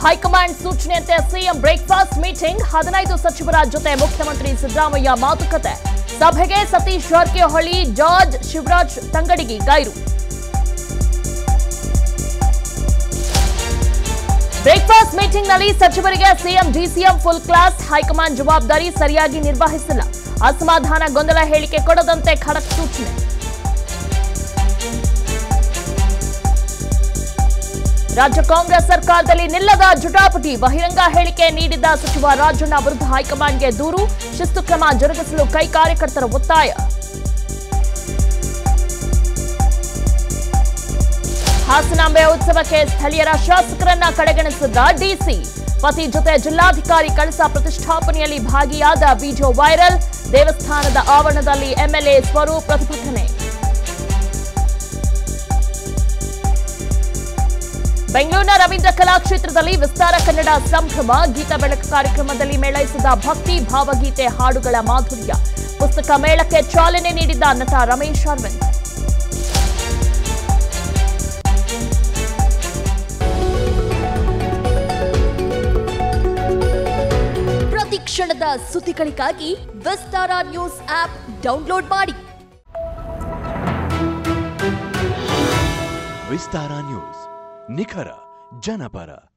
high command ಸೂಚನೆಯಂತೆ CM breakfast meeting ಹದಿನೈದು ಸಚಿವರ ಜೊತೆ ಮುಖ್ಯಮಂತ್ರಿ ಸಿದ್ದರಾಮಯ್ಯ ಮಾತುಕತೆ ಸಭೆಗೆ ಸತೀಶ್ ಜಾರಕಿಹೊಳಿ ಜಾರ್ಜ್ ಶಿವರಾಜ್ ತಂಗಡಿಗಿ ಗೈರು ಬ್ರೇಕ್ಫಾಸ್ಟ್ ಮೀಟಿಂಗ್ನಲ್ಲಿ ಸಚಿವರಿಗೆ CM DCM full class high command ಜವಾಬ್ದಾರಿ ಸರಿಯಾಗಿ ನಿರ್ವಹಿಸಿಲ್ಲ ಅಸಮಾಧಾನ ಗೊಂದಲ ಹೇಳಿಕೆ ಕೊಡದಂತೆ ಖಡಕ್ ಸೂಚನೆ ರಾಜ್ಯ ಕಾಂಗ್ರೆಸ್ ಸರ್ಕಾರದಲ್ಲಿ ನಿಲ್ಲದ ಜುಟಾಪಟಿ ಬಹಿರಂಗ ಹೇಳಿಕೆ ನೀಡಿದ್ದ ಸಚಿವ ರಾಜಣ್ಣ ವಿರುದ್ಧ ಹೈಕಮಾಂಡ್ಗೆ ದೂರು ಶಿಸ್ತು ಕ್ರಮ ಜರುಗಿಸಲು ಕೈ ಕಾರ್ಯಕರ್ತರ ಒತ್ತಾಯ ಹಾಸನಾಂಬೆ ಉತ್ಸವಕ್ಕೆ ಸ್ಥಳೀಯರ ಶಾಸಕರನ್ನ ಕಡೆಗಣಿಸಿದ್ದ ಡಿಸಿ ಪತಿ ಜೊತೆ ಜಿಲ್ಲಾಧಿಕಾರಿ ಕಳಸ ಪ್ರತಿಷ್ಠಾಪನೆಯಲ್ಲಿ ಭಾಗಿಯಾದ ವಿಡಿಯೋ ವೈರಲ್ ದೇವಸ್ಥಾನದ ಆವರಣದಲ್ಲಿ ಎಂಎಲ್ಎ ಸ್ವರೂಪ್ ಪ್ರತಿಭಟನೆ ಬೆಂಗಳೂರಿನ ರವೀಂದ್ರ ಕಲಾಕ್ಷೇತ್ರದಲ್ಲಿ ವಿಸ್ತಾರ ಕನ್ನಡ ಸಂಭ್ರಮ ಗೀತ ಬೆಳಕು ಕಾರ್ಯಕ್ರಮದಲ್ಲಿ ಮೇಳೈಸಿದ ಭಕ್ತಿ ಭಾವಗೀತೆ ಹಾಡುಗಳ ಮಾಧುರ್ಯ ಪುಸ್ತಕ ಮೇಳಕ್ಕೆ ಚಾಲನೆ ನೀಡಿದ್ದ ನಟ ರಮೇಶ್ ಅರವಿಂದ್ ಪ್ರತಿ ಕ್ಷಣದ ಸುದ್ದಿಗಳಿಗಾಗಿ ವಿಸ್ತಾರ ನ್ಯೂಸ್ ಆಪ್ ಡೌನ್ಲೋಡ್ ಮಾಡಿ ವಿಸ್ತಾರ ನ್ಯೂಸ್ ನಿಖರ ಜನಪರ